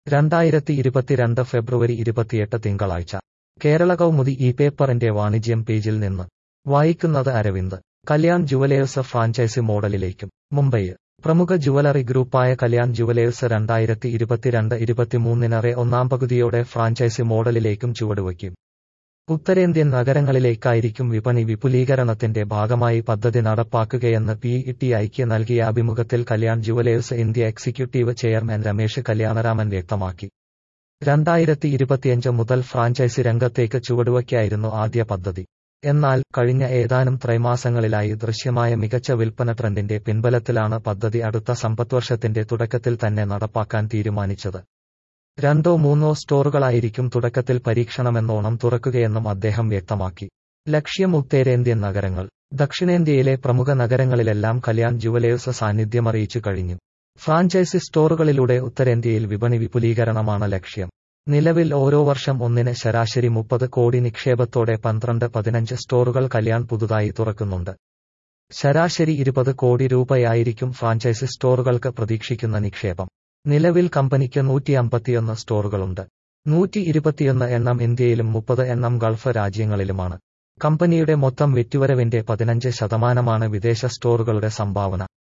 രണ്ടായിരത്തി ഇരുപത്തിരണ്ട് ഫെബ്രുവരി ഇരുപത്തിയെട്ട് തിങ്കളാഴ്ച കേരള കൗമുദി ഈ പേപ്പറിന്റെ വാണിജ്യം പേജിൽ നിന്ന് വായിക്കുന്നത് അരവിന്ദ് കല്യാൺ ജുവലേഴ്സ് ഫ്രാഞ്ചൈസി മോഡലിലേക്കും മുംബൈ പ്രമുഖ ജുവലറി ഗ്രൂപ്പായ കല്യാൺ ജുവലേഴ്സ് രണ്ടായിരത്തി ഇരുപത്തിരണ്ട് ഇരുപത്തിമൂന്നിനറെ ഒന്നാം പകുതിയോടെ ഫ്രാഞ്ചൈസി മോഡലിലേക്കും ചുവടുവയ്ക്കും ഉത്തരേന്ത്യൻ നഗരങ്ങളിലേക്കായിരിക്കും വിപണി വിപുലീകരണത്തിന്റെ ഭാഗമായി പദ്ധതി നടപ്പാക്കുകയെന്ന് പി ടി ഐക്ക് നൽകിയ അഭിമുഖത്തിൽ Kalyan jewellers India executive chairman Ramesh Kalyanaraman വ്യക്തമാക്കി രണ്ടായിരത്തി ഇരുപത്തിയഞ്ച് മുതൽ ഫ്രാഞ്ചൈസി രംഗത്തേക്ക് ചുവടുവയ്ക്കായിരുന്നു ആദ്യ പദ്ധതി എന്നാൽ കഴിഞ്ഞ ഏതാനും ത്രൈമാസങ്ങളിലായി ദൃശ്യമായ മികച്ച വിൽപ്പന ട്രെൻഡിന്റെ പിൻബലത്തിലാണ് പദ്ധതി അടുത്ത സമ്പദ്വർഷത്തിന്റെ തുടക്കത്തിൽ തന്നെ നടപ്പാക്കാൻ തീരുമാനിച്ചത് രണ്ടോ മൂന്നോ സ്റ്റോറുകളായിരിക്കും തുടക്കത്തിൽ പരീക്ഷണമെന്നോണം തുറക്കുകയെന്നും അദ്ദേഹം വ്യക്തമാക്കി ലക്ഷ്യം ഉത്തരേന്ത്യൻ നഗരങ്ങൾ ദക്ഷിണേന്ത്യയിലെ പ്രമുഖ നഗരങ്ങളിലെല്ലാം കല്യാൺ ജുവലേഴ്സ് സാന്നിധ്യമറിയിച്ചു കഴിഞ്ഞു ഫ്രാഞ്ചൈസി സ്റ്റോറുകളിലൂടെ ഉത്തരേന്ത്യയിൽ വിപണി വിപുലീകരണമാണ് ലക്ഷ്യം നിലവിൽ ഓരോ വർഷം ഒന്നിന് ശരാശരി മുപ്പത് കോടി നിക്ഷേപത്തോടെ പന്ത്രണ്ട് പതിനഞ്ച് സ്റ്റോറുകൾ കല്യാൺ പുതുതായി തുറക്കുന്നുണ്ട് ശരാശരി ഇരുപത് കോടി രൂപയായിരിക്കും ഫ്രാഞ്ചൈസി സ്റ്റോറുകൾക്ക് പ്രതീക്ഷിക്കുന്ന നിക്ഷേപം നിലവിൽ കമ്പനിക്ക് നൂറ്റി അമ്പത്തിയൊന്ന് സ്റ്റോറുകളുണ്ട് നൂറ്റി ഇരുപത്തിയൊന്ന് എണ്ണം ഇന്ത്യയിലും മുപ്പത് എണ്ണം ഗൾഫ് രാജ്യങ്ങളിലുമാണ് കമ്പനിയുടെ മൊത്തം വിറ്റുവരവിന്റെ പതിനഞ്ച് ശതമാനമാണ് വിദേശ സ്റ്റോറുകളുടെ സംഭാവന